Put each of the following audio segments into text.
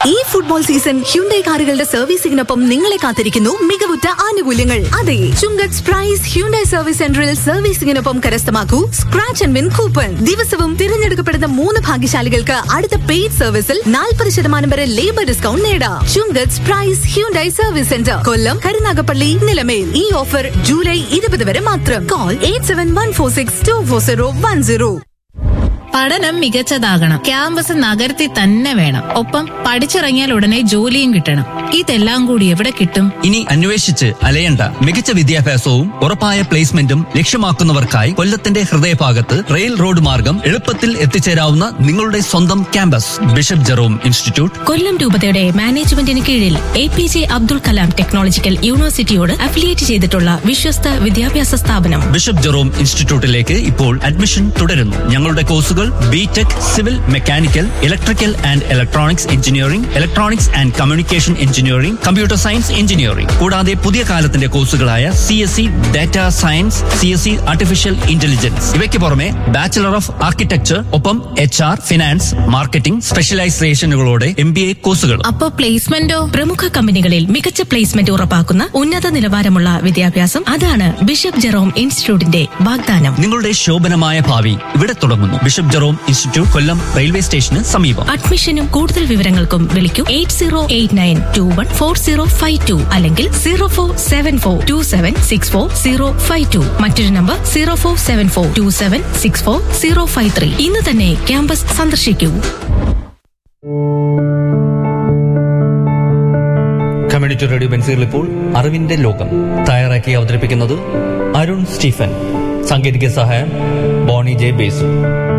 ഈ football season Hyundai കാറുകളുടെ സർവീസിംഗിനൊപ്പം നിങ്ങളെ കാത്തിരിക്കുന്നു മികവുറ്റ ആനുകൂല്യങ്ങൾ അതെ ചുങ്കത്ത് പ്രൈസ് ഹ്യുണ്ടൈ സർവീസ് സെന്ററിൽ സർവീസിംഗിനൊപ്പം കരസ്ഥമാക്കൂ സ്ക്രാച്ച് ആൻഡ് വിൻ കൂപ്പൺ ദിവസവും തിരഞ്ഞെടുക്കപ്പെടുന്ന മൂന്ന് ഭാഗ്യശാലികൾക്ക് അടുത്ത പെയ്ഡ് സർവീസിൽ നാൽപ്പത് ശതമാനം വരെ ലേബർ ഡിസ്കൗണ്ട് നേടാം Chunkath Prize Hyundai service centre Kollam Karunagappally Nilamel ഈ ഓഫർ ജൂലൈ ഇരുപത് വരെ മാത്രം call eight seven one four six two four zero one zero പഠനം മികച്ചതാകണം ക്യാമ്പസ് നഗരത്തിൽ തന്നെ വേണം ഒപ്പം പഠിച്ചിറങ്ങിയാൽ ഉടനെ ജോലിയും കിട്ടണം ഇതെല്ലാം കൂടി എവിടെ കിട്ടും ഇനി അന്വേഷിച്ച് അലയണ്ട മികച്ച വിദ്യാഭ്യാസവും ഉറപ്പായ പ്ലേസ്മെന്റും ലക്ഷ്യമാക്കുന്നവർക്കായി കൊല്ലത്തിന്റെ ഹൃദയഭാഗത്ത് റെയിൽ റോഡ് മാർഗം എളുപ്പത്തിൽ എത്തിച്ചേരാവുന്ന നിങ്ങളുടെ സ്വന്തം campus bishop Jerome institute Kollam രൂപതയുടെ മാനേജ്മെന്റിന് കീഴിൽ A P J Abdul Kalam technological യൂണിവേഴ്സിറ്റിയോട് അഫിലിയേറ്റ് ചെയ്തിട്ടുള്ള വിശ്വസ്ത വിദ്യാഭ്യാസ സ്ഥാപനം ബിഷപ്പ് ജെറോം ഇൻസ്റ്റിറ്റ്യൂട്ടിലേക്ക് ഇപ്പോൾ അഡ്മിഷൻ തുടരുന്നു ഞങ്ങളുടെ കോഴ്സുകൾ B tech civil mechanical electrical and electronics engineering electronics and communication engineering computer science engineering കൂടാതെ പുതിയ കാലത്തിന്റെ കോഴ്സുകളായ C S C data science C S C artificial intelligence ഇവയ്ക്ക് പുറമെ ബാച്ചിലർ ഓഫ് ആർക്കിടെക്ചർ ഒപ്പം എച്ച് ആർ ഫിനാൻസ് മാർക്കറ്റിംഗ് സ്പെഷ്യലൈസേഷനുകളോടെ M B A കോഴ്സുകൾ അപ്പോ പ്ലേസ്മെന്റോ പ്രമുഖ കമ്പനികളിൽ മികച്ച പ്ലേസ്മെന്റ് ഉറപ്പാക്കുന്ന ഉന്നത നിലവാരമുള്ള വിദ്യാഭ്യാസം അതാണ് ബിഷപ്പ് ജെറോം ഇൻസ്റ്റിറ്റ്യൂട്ടിന്റെ വാഗ്ദാനം നിങ്ങളുടെ ശോഭനമായ ഭാവി ഇവിടെ തുടങ്ങുന്നു bishop Jerome institute Kollam railway സ്റ്റേഷന് സമീപം അഡ്മിഷനും കൂടുതൽ വിവരങ്ങൾക്കും വിളിക്കൂ eight zero eight nine two one four zero five two അല്ലെങ്കിൽ zero four seven four two seven six four zero five two മറ്റൊരു number zero four seven four two seven six four zero five three ഇന്ന് തന്നെ campus സന്ദർശിക്കൂ community radio ബെൻസിൽ ഇപ്പോൾ അറിവിന്റെ ലോകം തയ്യാറാക്കി അവതരിപ്പിക്കുന്നത് അരുൺ സ്റ്റീഫൻ സാങ്കേതിക സഹായം ബോണി ജെ ബേസു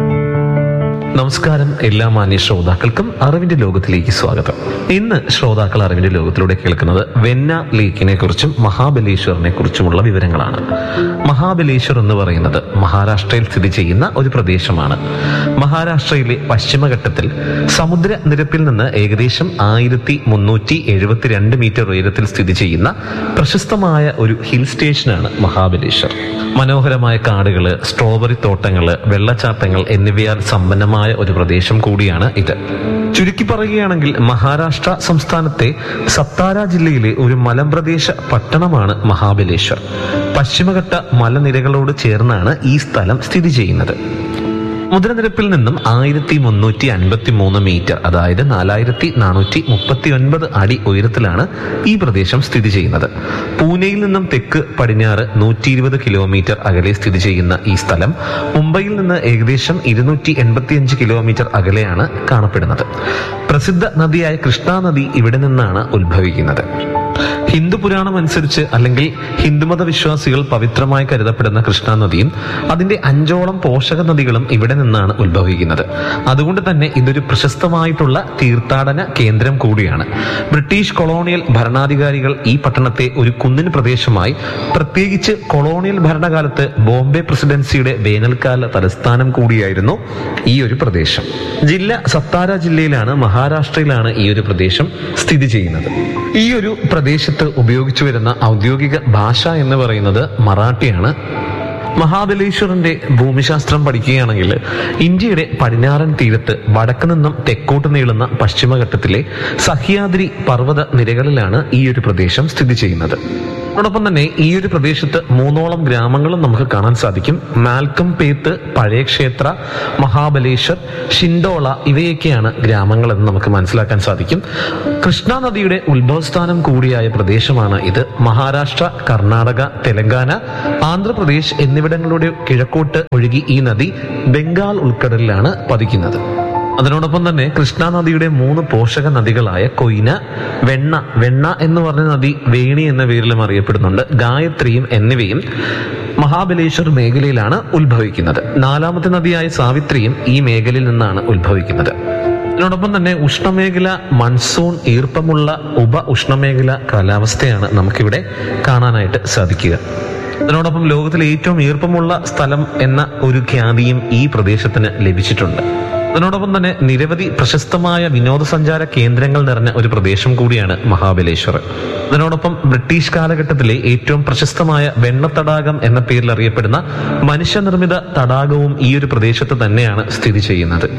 നമസ്കാരം എല്ലാ മാന്യ ശ്രോതാക്കൾക്കും അറിവിന്റെ ലോകത്തിലേക്ക് സ്വാഗതം ഇന്ന് ശ്രോതാക്കൾ അറിവിന്റെ ലോകത്തിലൂടെ കേൾക്കുന്നത് വെന്ന ലേക്കിനെ കുറിച്ചും മഹാബലേശ്വറിനെ കുറിച്ചുമുള്ള വിവരങ്ങളാണ് മഹാബലേശ്വർ എന്ന് പറയുന്നത് മഹാരാഷ്ട്രയിൽ സ്ഥിതി ചെയ്യുന്ന ഒരു പ്രദേശമാണ് മഹാരാഷ്ട്രയിലെ പശ്ചിമഘട്ടത്തിൽ സമുദ്രനിരപ്പിൽ നിന്ന് ഏകദേശം ആയിരത്തി മുന്നൂറ്റി എഴുപത്തിരണ്ട് മീറ്റർ ഉയരത്തിൽ സ്ഥിതി ചെയ്യുന്ന പ്രശസ്തമായ ഒരു ഹിൽ സ്റ്റേഷനാണ് മഹാബലേശ്വർ മനോഹരമായ കാടുകള് സ്ട്രോബെറി തോട്ടങ്ങള് വെള്ളച്ചാട്ടങ്ങൾ എന്നിവയാൽ സമ്പന്നമായ ഒരു പ്രദേശം കൂടിയാണ് ഇത് ചുരുക്കി പറയുകയാണെങ്കിൽ മഹാരാഷ്ട്ര സംസ്ഥാനത്തെ സത്താര ജില്ലയിലെ ഒരു മലമ്പ്രദേശ പട്ടണമാണ് മഹാബലേശ്വർ പശ്ചിമഘട്ട മലനിരകളോട് ചേർന്നാണ് ഈ സ്ഥലം സ്ഥിതി ചെയ്യുന്നത് മുദ്രനിരപ്പിൽ നിന്നും ആയിരത്തി മുന്നൂറ്റി അൻപത്തി മൂന്ന് മീറ്റർ അതായത് നാലായിരത്തി നാനൂറ്റി മുപ്പത്തി ഒൻപത് അടി ഉയരത്തിലാണ് ഈ പ്രദേശം സ്ഥിതി ചെയ്യുന്നത് പൂനെയിൽ നിന്നും തെക്ക് പടിഞ്ഞാറ് നൂറ്റി ഇരുപത് കിലോമീറ്റർ അകലെ സ്ഥിതി ചെയ്യുന്ന ഈ സ്ഥലം മുംബൈയിൽ നിന്ന് ഏകദേശം ഇരുന്നൂറ്റി എൺപത്തിയഞ്ച് കിലോമീറ്റർ അകലെയാണ് കാണപ്പെടുന്നത് പ്രസിദ്ധ നദിയായ കൃഷ്ണ നദി ഇവിടെ നിന്നാണ് ഉത്ഭവിക്കുന്നത് ഹിന്ദു പുരാണം അനുസരിച്ച് അല്ലെങ്കിൽ ഹിന്ദുമത വിശ്വാസികൾ പവിത്രമായി കരുതപ്പെടുന്ന കൃഷ്ണ നദിയും അതിന്റെ അഞ്ചോളം പോഷക നദികളും ഇവിടെ നിന്നാണ് ഉത്ഭവിക്കുന്നത് അതുകൊണ്ട് തന്നെ ഇതൊരു പ്രശസ്തമായിട്ടുള്ള തീർത്ഥാടന കേന്ദ്രം കൂടിയാണ് ബ്രിട്ടീഷ് കൊളോണിയൽ ഭരണാധികാരികൾ ഈ പട്ടണത്തെ ഒരു കുന്നിൻ പ്രദേശമായി പ്രത്യേകിച്ച് കൊളോണിയൽ ഭരണകാലത്ത് ബോംബെ പ്രസിഡൻസിയുടെ വേനൽക്കാല തലസ്ഥാനം കൂടിയായിരുന്നു ഈ ഒരു പ്രദേശം ജില്ല സത്താര ജില്ലയിലാണ് മഹാരാഷ്ട്രയിലാണ് ഈ ഒരു പ്രദേശം സ്ഥിതി ചെയ്യുന്നത് ഈ ഒരു പ്രദേശത്ത് ഉപയോഗിച്ചു വരുന്ന ഔദ്യോഗിക ഭാഷ എന്ന് പറയുന്നത് മറാഠിയാണ് മഹാബലേശ്വറിന്റെ ഭൂമിശാസ്ത്രം പഠിക്കുകയാണെങ്കിൽ ഇന്ത്യയുടെ പടിഞ്ഞാറൻ തീരത്ത് വടക്ക് നിന്നും തെക്കോട്ട് നീളുന്ന പശ്ചിമഘട്ടത്തിലെ സഹ്യാദ്രി പർവ്വത നിരകളിലാണ് ഈ ഒരു പ്രദേശം സ്ഥിതി ചെയ്യുന്നത് അതോടൊപ്പം തന്നെ ഈ ഒരു പ്രദേശത്ത് മൂന്നോളം ഗ്രാമങ്ങളും നമുക്ക് കാണാൻ സാധിക്കും മാൽക്കം പേത്ത് പഴയ ക്ഷേത്ര മഹാബലേശ്വർ ഷിൻഡോള ഇവയൊക്കെയാണ് ഗ്രാമങ്ങൾ എന്ന് നമുക്ക് മനസ്സിലാക്കാൻ സാധിക്കും കൃഷ്ണ നദിയുടെ ഉത്ഭവസ്ഥാനം കൂടിയായ പ്രദേശമാണ് ഇത് മഹാരാഷ്ട്ര കർണാടക തെലങ്കാന ആന്ധ്രാപ്രദേശ് എന്നിവിടങ്ങളുടെ കിഴക്കോട്ട് ഒഴുകി ഈ നദി ബംഗാൾ ഉൾക്കടലിലാണ് പതിക്കുന്നത് അതിനോടൊപ്പം തന്നെ കൃഷ്ണ നദിയുടെ മൂന്ന് പോഷക നദികളായ കൊയ്ന വെണ്ണ വെണ്ണ എന്ന് പറഞ്ഞ നദി വേണി എന്ന പേരിലും അറിയപ്പെടുന്നുണ്ട് ഗായത്രിയും എന്നിവയും മഹാബലേശ്വർ മേഖലയിലാണ് ഉത്ഭവിക്കുന്നത് നാലാമത്തെ നദിയായ സാവിത്രിയും ഈ മേഖലയിൽ നിന്നാണ് ഉത്ഭവിക്കുന്നത് ഇതിനോടൊപ്പം തന്നെ ഉഷ്ണമേഖല മൺസൂൺ ഈർപ്പമുള്ള ഉപ ഉഷ്ണമേഖല കാലാവസ്ഥയാണ് നമുക്കിവിടെ കാണാനായിട്ട് സാധിക്കുക അതിനോടൊപ്പം ലോകത്തിലെ ഏറ്റവും ഈർപ്പമുള്ള സ്ഥലം എന്ന ഒരു ഖ്യാതിയും ഈ പ്രദേശത്തിന് ലഭിച്ചിട്ടുണ്ട് അതിനോടൊപ്പം തന്നെ നിരവധി പ്രശസ്തമായ വിനോദസഞ്ചാര കേന്ദ്രങ്ങൾ നിറഞ്ഞ ഒരു പ്രദേശം കൂടിയാണ് മഹാബലേശ്വർ അതിനോടൊപ്പം ബ്രിട്ടീഷ് കാലഘട്ടത്തിലെ ഏറ്റവും പ്രശസ്തമായ വെണ്ണത്തടാകം എന്ന പേരിൽ അറിയപ്പെടുന്ന മനുഷ്യനിർമ്മിത തടാകവും ഈ ഒരു പ്രദേശത്ത് തന്നെയാണ് സ്ഥിതി ചെയ്യുന്നത്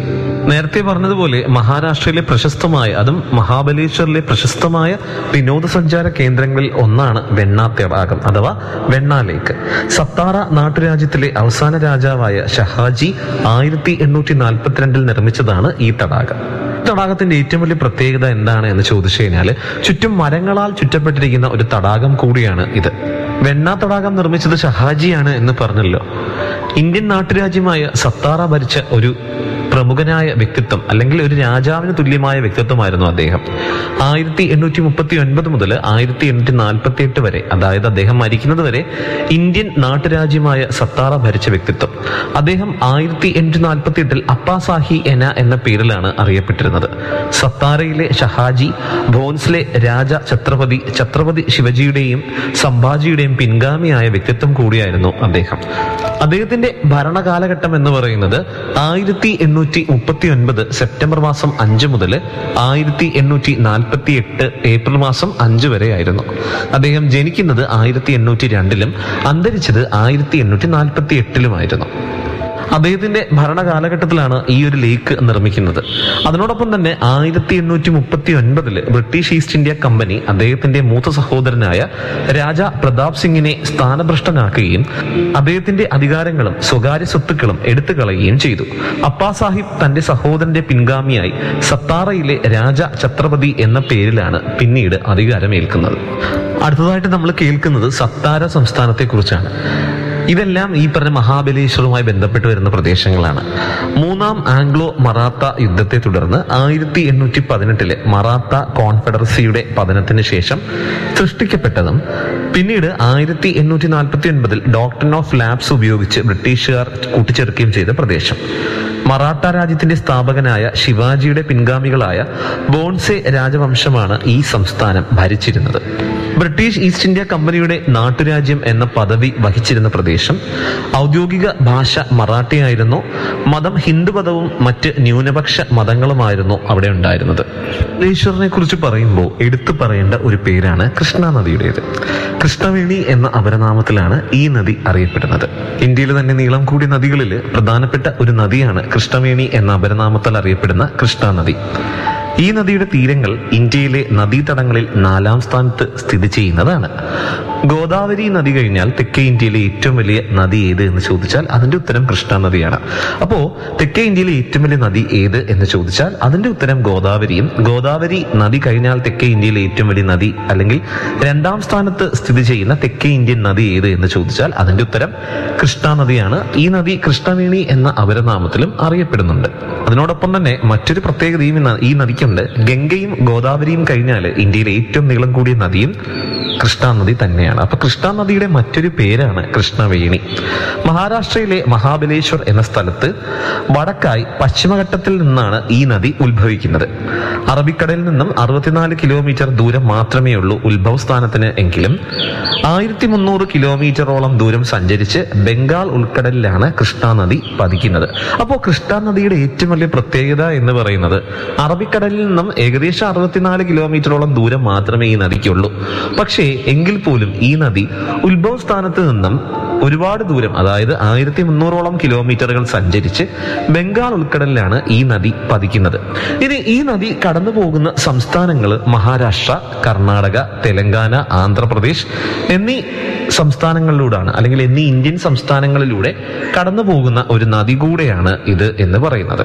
നേരത്തെ പറഞ്ഞതുപോലെ മഹാരാഷ്ട്രയിലെ പ്രശസ്തമായ അതും മഹാബലേശ്വറിലെ പ്രശസ്തമായ വിനോദസഞ്ചാര കേന്ദ്രങ്ങളിൽ ഒന്നാണ് വെണ്ണ തടാകം അഥവാ വെണ്ണ ലേക്ക് സത്താറ നാട്ടുരാജ്യത്തിലെ അവസാന രാജാവായ ഷഹാജി ആയിരത്തി എണ്ണൂറ്റി നാൽപ്പത്തിരണ്ടിൽ നിർമ്മിച്ചതാണ് ഈ തടാകം തടാകത്തിന്റെ ഏറ്റവും വലിയ പ്രത്യേകത എന്താണ് എന്ന് ചോദിച്ചു കഴിഞ്ഞാൽ ചുറ്റും മരങ്ങളാൽ ചുറ്റപ്പെട്ടിരിക്കുന്ന ഒരു തടാകം കൂടിയാണ് ഇത് വെണ്ണ തടാകം നിർമ്മിച്ചത് ഷഹാജിയാണ് എന്ന് പറഞ്ഞല്ലോ ഇന്ത്യൻ നാട്ടുരാജ്യമായ സത്താറ ഭരിച്ച ഒരു പ്രമുഖനായ വ്യക്തിത്വം അല്ലെങ്കിൽ ഒരു രാജാവിന് തുല്യമായ വ്യക്തിത്വമായിരുന്നു അദ്ദേഹം ആയിരത്തി എണ്ണൂറ്റി മുപ്പത്തി ഒൻപത് മുതൽ ആയിരത്തി എണ്ണൂറ്റി നാൽപ്പത്തി എട്ട് വരെ അതായത് അദ്ദേഹം മരിക്കുന്നത് വരെ ഇന്ത്യൻ നാട്ടുരാജ്യമായ സത്താറ ഭരിച്ച വ്യക്തിത്വം അദ്ദേഹം ആയിരത്തി എണ്ണൂറ്റി നാൽപ്പത്തി എട്ടിൽ അപ്പാസാഹി എന എന്ന പേരിലാണ് അറിയപ്പെട്ടിരുന്നത് സത്താറയിലെ ഷഹാജി ഭോൻസിലെ രാജ ഛത്രപതി ഛത്രപതി ശിവജിയുടെയും സംഭാജിയുടെയും പിൻഗാമിയായ വ്യക്തിത്വം കൂടിയായിരുന്നു അദ്ദേഹം അദ്ദേഹത്തിന്റെ ഭരണകാലഘട്ടം എന്ന് പറയുന്നത് ആയിരത്തി എണ്ണൂറ്റി മുപ്പത്തി ഒൻപത് സെപ്റ്റംബർ മാസം അഞ്ച് മുതൽ ആയിരത്തി എണ്ണൂറ്റി നാൽപ്പത്തി എട്ട് ഏപ്രിൽ മാസം അഞ്ച് വരെ ആയിരുന്നു അദ്ദേഹം ജനിക്കുന്നത് ആയിരത്തി എണ്ണൂറ്റി രണ്ടിലും അന്തരിച്ചത് ആയിരത്തി എണ്ണൂറ്റി നാൽപ്പത്തി എട്ടിലുമായിരുന്നു അദ്ദേഹത്തിന്റെ ഭരണകാലഘട്ടത്തിലാണ് ഈ ഒരു ലേക്ക് നിർമ്മിക്കുന്നത് അതിനോടൊപ്പം തന്നെ ആയിരത്തി എണ്ണൂറ്റി മുപ്പത്തി ഒൻപതില് ബ്രിട്ടീഷ് ഈസ്റ്റ് ഇന്ത്യ കമ്പനി അദ്ദേഹത്തിന്റെ മൂത്ത സഹോദരനായ രാജ പ്രതാപ് സിംഗിനെ സ്ഥാനഭ്രഷ്ടനാക്കുകയും അദ്ദേഹത്തിന്റെ അധികാരങ്ങളും സ്വകാര്യ സ്വത്തുക്കളും എടുത്തു കളയുകയും ചെയ്തു അപ്പാ സാഹിബ് തന്റെ സഹോദരന്റെ പിൻഗാമിയായി സത്താറയിലെ രാജ ഛത്രപതി എന്ന പേരിലാണ് പിന്നീട് അധികാരമേൽക്കുന്നത് അടുത്തതായിട്ട് നമ്മൾ കേൾക്കുന്നത് സത്താര സംസ്ഥാനത്തെ കുറിച്ചാണ് ഇതെല്ലാം ഈ പറഞ്ഞ മഹാബലേശ്വറുമായി ബന്ധപ്പെട്ട് വരുന്ന പ്രദേശങ്ങളാണ് മൂന്നാം ആംഗ്ലോ മറാത്ത യുദ്ധത്തെ തുടർന്ന് ആയിരത്തി എണ്ണൂറ്റി പതിനെട്ടിലെ മറാത്ത കോൺഫെഡറസിയുടെ പതനത്തിന് ശേഷം സൃഷ്ടിക്കപ്പെട്ടതും പിന്നീട് ആയിരത്തി എണ്ണൂറ്റി നാൽപ്പത്തി ഒൻപതിൽ ഡോക്ടർ ഓഫ് ലാബ്സ് ഉപയോഗിച്ച് ബ്രിട്ടീഷുകാർ കൂട്ടിച്ചേർക്കുകയും ചെയ്ത പ്രദേശം മറാഠ രാജ്യത്തിന്റെ സ്ഥാപകനായ ശിവാജിയുടെ പിൻഗാമികളായ ബോൺസെ രാജവംശമാണ് ഈ സംസ്ഥാനം ഭരിച്ചിരുന്നത് ബ്രിട്ടീഷ് ഈസ്റ്റ് ഇന്ത്യ കമ്പനിയുടെ നാട്ടുരാജ്യം എന്ന പദവി വഹിച്ചിരുന്ന പ്രദേശം ഔദ്യോഗിക ഭാഷ മറാഠിയായിരുന്നു മതം ഹിന്ദുമതവും മറ്റ് ന്യൂനപക്ഷ മതങ്ങളുമായിരുന്നു അവിടെ ഉണ്ടായിരുന്നത് ഈശ്വരനെ കുറിച്ച് പറയുമ്പോൾ എടുത്തു പറയേണ്ട ഒരു പേരാണ് കൃഷ്ണ നദിയുടേത് കൃഷ്ണവേണി എന്ന അപരനാമത്തിലാണ് ഈ നദി അറിയപ്പെടുന്നത് ഇന്ത്യയിലെ തന്നെ നീളം കൂടിയ നദികളിൽ പ്രധാനപ്പെട്ട ഒരു നദിയാണ് കൃഷ്ണവേണി എന്ന അപരനാമത്താൽ അറിയപ്പെടുന്ന കൃഷ്ണ നദി ഈ നദിയുടെ തീരങ്ങൾ ഇന്ത്യയിലെ നദീതടങ്ങളിൽ നാലാം സ്ഥാനത്ത് സ്ഥിതി ചെയ്യുന്നതാണ് ഗോദാവരി നദി കഴിഞ്ഞാൽ തെക്കേ ഇന്ത്യയിലെ ഏറ്റവും വലിയ നദി ഏത് എന്ന് ചോദിച്ചാൽ അതിന്റെ ഉത്തരം കൃഷ്ണ നദിയാണ് അപ്പോ തെക്കേ ഇന്ത്യയിലെ ഏറ്റവും വലിയ നദി ഏത് എന്ന് ചോദിച്ചാൽ അതിന്റെ ഉത്തരം ഗോദാവരിയും ഗോദാവരി നദി കഴിഞ്ഞാൽ തെക്കേ ഇന്ത്യയിലെ ഏറ്റവും വലിയ നദി അല്ലെങ്കിൽ രണ്ടാം സ്ഥാനത്ത് സ്ഥിതി ചെയ്യുന്ന തെക്കേ ഇന്ത്യൻ നദി ഏത് എന്ന് ചോദിച്ചാൽ അതിന്റെ ഉത്തരം കൃഷ്ണ നദിയാണ് ഈ നദി കൃഷ്ണവേണി എന്ന അപരനാമത്തിലും അറിയപ്പെടുന്നുണ്ട് അതിനോടൊപ്പം തന്നെ മറ്റൊരു പ്രത്യേകതയും ഈ ന- ഈ നദിക്കുണ്ട് ഗംഗയും ഗോദാവരിയും കഴിഞ്ഞാൽ ഇന്ത്യയിലെ ഏറ്റവും നീളം കൂടിയ നദിയും കൃഷ്ണ നദി തന്നെയാണ് അപ്പൊ കൃഷ്ണ നദിയുടെ മറ്റൊരു പേരാണ് കൃഷ്ണവേണി മഹാരാഷ്ട്രയിലെ മഹാബലേശ്വർ എന്ന സ്ഥലത്ത് വടക്കായി പശ്ചിമഘട്ടത്തിൽ നിന്നാണ് ഈ നദി ഉത്ഭവിക്കുന്നത് അറബിക്കടലിൽ നിന്നും അറുപത്തിനാല് കിലോമീറ്റർ ദൂരം മാത്രമേ ഉള്ളൂ ഉത്ഭവ സ്ഥാനത്തിന് എങ്കിലും ആയിരത്തി മുന്നൂറ് കിലോമീറ്ററോളം ദൂരം സഞ്ചരിച്ച് ബംഗാൾ ഉൾക്കടലിലാണ് കൃഷ്ണ നദി പതിക്കുന്നത് അപ്പോൾ കൃഷ്ണ നദിയുടെ ഏറ്റവും വലിയ പ്രത്യേകത എന്ന് പറയുന്നത് അറബിക്കടലിൽ നിന്നും ഏകദേശം അറുപത്തിനാല് കിലോമീറ്ററോളം ദൂരം മാത്രമേ ഈ നദിക്കുള്ളൂ പക്ഷേ എങ്കിൽ പോലും ഈ നദി ഉത്ഭവ സ്ഥാനത്ത് നിന്നും ഒരുപാട് ദൂരം അതായത് ആയിരത്തി മുന്നൂറോളം കിലോമീറ്ററുകൾ സഞ്ചരിച്ച് ബംഗാൾ ഉൾക്കടലിലാണ് ഈ നദി പതിക്കുന്നത് ഇനി ഈ നദി കടന്നു പോകുന്ന സംസ്ഥാനങ്ങൾ മഹാരാഷ്ട്ര കർണാടക തെലങ്കാന ആന്ധ്രാപ്രദേശ് എന്നീ സംസ്ഥാനങ്ങളിലൂടെയാണ് അല്ലെങ്കിൽ എന്നീ ഇന്ത്യൻ സംസ്ഥാനങ്ങളിലൂടെ കടന്നു പോകുന്ന ഒരു നദി കൂടെയാണ് ഇത് എന്ന് പറയുന്നത്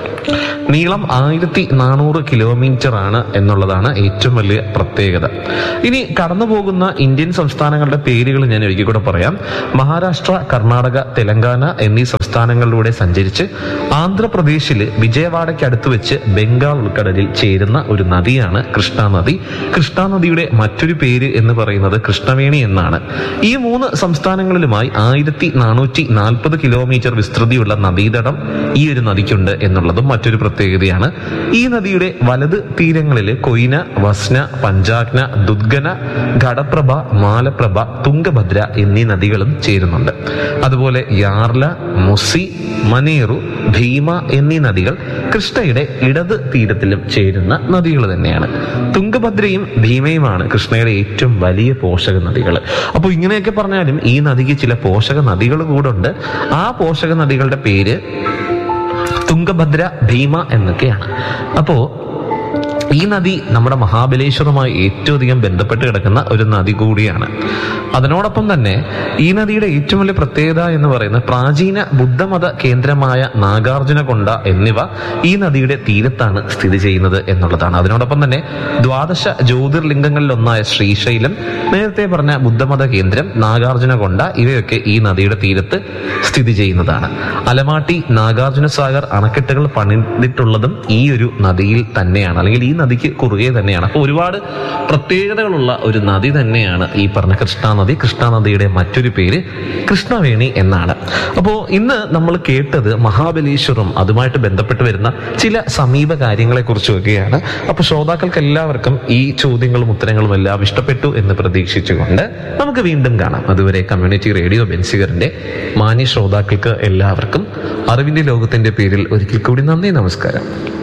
നീളം ആയിരത്തി നാനൂറ് കിലോമീറ്റർ ആണ് എന്നുള്ളതാണ് ഏറ്റവും വലിയ പ്രത്യേകത ഇനി കടന്നു പോകുന്ന ഇന്ത്യൻ സംസ്ഥാനങ്ങളുടെ പേരുകൾ ഞാൻ ഒരിക്കൽ കൂടെ പറയാം മഹാരാഷ്ട്ര കർണാടക തെലങ്കാന എന്നീ സംസ്ഥാനങ്ങളിലൂടെ സഞ്ചരിച്ച് ആന്ധ്രാപ്രദേശിൽ വിജയവാഡയ്ക്ക് അടുത്ത് വെച്ച് ബംഗാൾ ഉൾക്കടലിൽ ചേരുന്ന ഒരു നദിയാണ് കൃഷ്ണ നദി കൃഷ്ണ നദിയുടെ മറ്റൊരു പേര് എന്ന് പറയുന്നത് കൃഷ്ണവേണി എന്നാണ് ഈ മൂന്ന് സംസ്ഥാനങ്ങളിലുമായി ആയിരത്തി നാനൂറ്റി നാൽപ്പത് കിലോമീറ്റർ വിസ്തൃതിയുള്ള നദീതടം ഈ ഒരു നദിക്കുണ്ട് എന്നുള്ളതും മറ്റൊരു പ്രത്യേകതയാണ് ഈ നദിയുടെ വലത് തീരങ്ങളിൽ കൊയ്ന വസ്ന പഞ്ചാഗ്ന ദുദ്ഗന ഘടപ്രഭ മാലപ്രഭ തുംഗഭദ്ര എന്നീ നദികളും ചേരുന്നുണ്ട് അതുപോലെ യാർല മുസി മനേറു ഭീമ എന്നീ നദികൾ കൃഷ്ണയുടെ ഇടത് തീരത്തിലും ചേരുന്ന നദികൾ തന്നെയാണ് തുംഗഭദ്രയും ഭീമയുമാണ് കൃഷ്ണയുടെ ഏറ്റവും വലിയ പോഷക നദികൾ അപ്പോൾ ഇങ്ങനെയൊക്കെ പറഞ്ഞാലും ഈ നദിക്ക് ചില പോഷക നദികൾ കൂടെ ഉണ്ട് ആ പോഷക നദികളുടെ പേര് തുംഗഭദ്ര ഭീമ എന്നൊക്കെയാണ് അപ്പോ ഈ നദി നമ്മുടെ മഹാബലേശ്വരവുമായി ഏറ്റവും അധികം ബന്ധപ്പെട്ട് കിടക്കുന്ന ഒരു നദി കൂടിയാണ് അതിനോടൊപ്പം തന്നെ ഈ നദിയുടെ ഏറ്റവും വലിയ പ്രത്യേകത എന്ന് പറയുന്നത് പ്രാചീന ബുദ്ധമത കേന്ദ്രമായ നാഗാർജുന കൊണ്ട എന്നിവ ഈ നദിയുടെ തീരത്താണ് സ്ഥിതി ചെയ്യുന്നത് എന്നുള്ളതാണ് അതിനോടൊപ്പം തന്നെ ദ്വാദശ ജ്യോതിർലിംഗങ്ങളിലൊന്നായ ശ്രീശൈലം നേരത്തെ പറഞ്ഞ ബുദ്ധമത കേന്ദ്രം നാഗാർജുന കൊണ്ട ഇവയൊക്കെ ഈ നദിയുടെ തീരത്ത് സ്ഥിതി ചെയ്യുന്നതാണ് അലമാട്ടി നാഗാർജുന സാഗർ അണക്കെട്ടുകൾ പണിതിട്ടുള്ളതും ഈ ഒരു നദിയിൽ തന്നെയാണ് അല്ലെങ്കിൽ ഈ നദിക്ക് കുറുകെ തന്നെയാണ് അപ്പോൾ ഒരുപാട് പ്രത്യേകതകളുള്ള ഒരു നദി തന്നെയാണ് ഈ പറഞ്ഞ കൃഷ്ണാനദി കൃഷ്ണാനദിയുടെ മറ്റൊരു പേര് കൃഷ്ണവേണി എന്നാണ് അപ്പോൾ ഇന്ന് നമ്മൾ കേട്ടത് മഹാബലേശ്വരം അതുമായിട്ട് ബന്ധപ്പെട്ട് വരുന്ന ചില സമീപ കാര്യങ്ങളെ കുറിച്ചൊക്കെയാണ് അപ്പോൾ ശ്രോതാക്കൾക്ക് എല്ലാവർക്കും ഈ ചോദ്യങ്ങളും ഉത്തരങ്ങളും എല്ലാം ഇഷ്ടപ്പെട്ടു എന്ന് പ്രതീക്ഷിച്ചുകൊണ്ട് നമുക്ക് വീണ്ടും കാണാം അതുവരെ കമ്മ്യൂണിറ്റി റേഡിയോ ബെൻസിഗറിന്റെ മാന്യ ശ്രോതാക്കൾക്ക് എല്ലാവർക്കും അറിവിന്റെ ലോകത്തിന്റെ പേരിൽ ഒരിക്കൽ കൂടി നന്ദി നമസ്കാരം